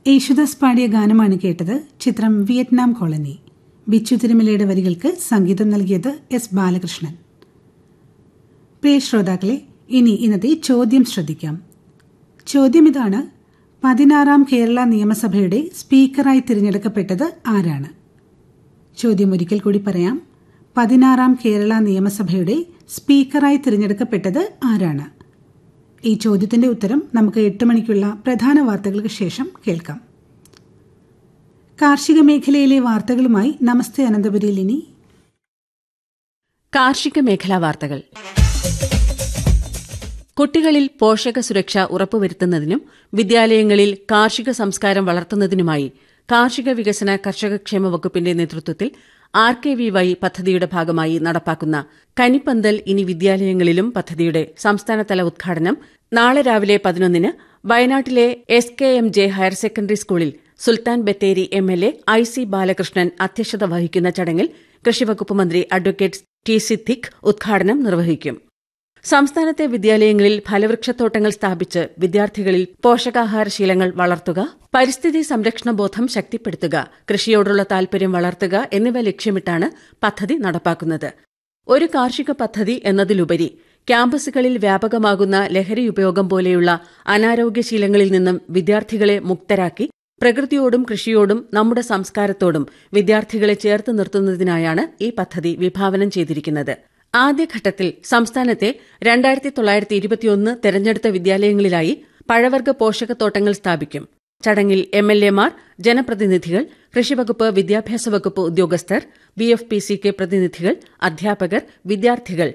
യേശുദാസ് പാടിയ ഗാനമാണ് കേട്ടത് ചിത്രം വിയറ്റ്നാം കോളനി ബിച്ചു തിരുമലയുടെ വരികൾക്ക് സംഗീതം നൽകിയത് എസ് ബാലകൃഷ്ണൻ പ്രിയ ശ്രോതാക്കളെ ഇനി ഇന്നത്തെ ചോദ്യം ശ്രദ്ധിക്കാം ചോദ്യം ഇതാണ് പതിനാറാം കേരള നിയമസഭയുടെ സ്പീക്കറായി തിരഞ്ഞെടുക്കപ്പെട്ടത് ആരാണ് ചോദ്യം ഒരിക്കൽ കൂടി പറയാം പതിനാറാം കേരള നിയമസഭയുടെ സ്പീക്കറായി തിരഞ്ഞെടുക്കപ്പെട്ടത് ആരാണ് ഈ ചോദ്യത്തിന്റെ ഉത്തരം നമുക്ക് എട്ട് മണിക്കുള്ള പ്രധാന വാർത്തകൾക്ക് ശേഷം കേൾക്കാം കാർഷിക മേഖലയിലെ വാർത്തകളുമായി നമസ്തേ അനന്തപുരിയിൽ ഇനി കാർഷിക മേഖലാ വാർത്തകൾ കുട്ടികളിൽ പോഷക സുരക്ഷ ഉറപ്പുവരുത്തുന്നതിനും വിദ്യാലയങ്ങളിൽ കാർഷിക സംസ്കാരം വളർത്തുന്നതിനുമായി കാർഷിക വികസന കർഷകക്ഷേമ വകുപ്പിന്റെ നേതൃത്വത്തിൽ ആർ കെ വി വൈ പദ്ധതിയുടെ ഭാഗമായി നടപ്പാക്കുന്ന കനിപ്പന്തൽ ഇനി വിദ്യാലയങ്ങളിലും പദ്ധതിയുടെ സംസ്ഥാനതല ഉദ്ഘാടനം നാളെ രാവിലെ പതിനൊന്നിന് വയനാട്ടിലെ S K M J higher secondary സ്കൂളിൽ Sultan Bathery M L A I C Balakrishnan അധ്യക്ഷത വഹിക്കുന്ന ചടങ്ങിൽ കൃഷിവകുപ്പ് മന്ത്രി അഡ്വക്കേറ്റ് ടി സിദ്ദിഖ് ഉദ്ഘാടനം നിർവഹിക്കും സംസ്ഥാനത്തെ വിദ്യാലയങ്ങളിൽ ഫലവൃക്ഷത്തോട്ടങ്ങൾ സ്ഥാപിച്ച് വിദ്യാർത്ഥികളിൽ പോഷകാഹാര ശീലങ്ങൾ വളർത്തുക പരിസ്ഥിതി സംരക്ഷണ ബോധം ശക്തിപ്പെടുത്തുക കൃഷിയോടുള്ള താൽപര്യം വളർത്തുക എന്നിവ ലക്ഷ്യമിട്ടാണ് പദ്ധതി നടപ്പാക്കുന്നത് ഒരു കാർഷിക പദ്ധതി എന്നതിലുപരി ക്യാമ്പസുകളിൽ വ്യാപകമാകുന്ന ലഹരി ഉപയോഗം പോലെയുള്ള അനാരോഗ്യശീലങ്ങളിൽ നിന്നും വിദ്യാർത്ഥികളെ മുക്തരാക്കി പ്രകൃതിയോടും കൃഷിയോടും നമ്മുടെ സംസ്കാരത്തോടും വിദ്യാർത്ഥികളെ ചേർത്ത് നിർത്തുന്നതിനായാണ് ഈ പദ്ധതി വിഭാവനം ചെയ്തിരിക്കുന്നത് ആദ്യഘട്ടത്തിൽ സംസ്ഥാനത്തെ രണ്ടായിരത്തി തൊള്ളായിരത്തി ഇരുപത്തിയൊന്ന് തെരഞ്ഞെടുത്ത വിദ്യാലയങ്ങളിലായി പഴവർഗ്ഗ പോഷകത്തോട്ടങ്ങൾ സ്ഥാപിക്കും ചടങ്ങിൽ എം എൽ എമാർ ജനപ്രതിനിധികൾ കൃഷിവകുപ്പ് വിദ്യാഭ്യാസ വകുപ്പ് ഉദ്യോഗസ്ഥർ B F P C K പ്രതിനിധികൾ അധ്യാപകർ വിദ്യാർത്ഥികൾ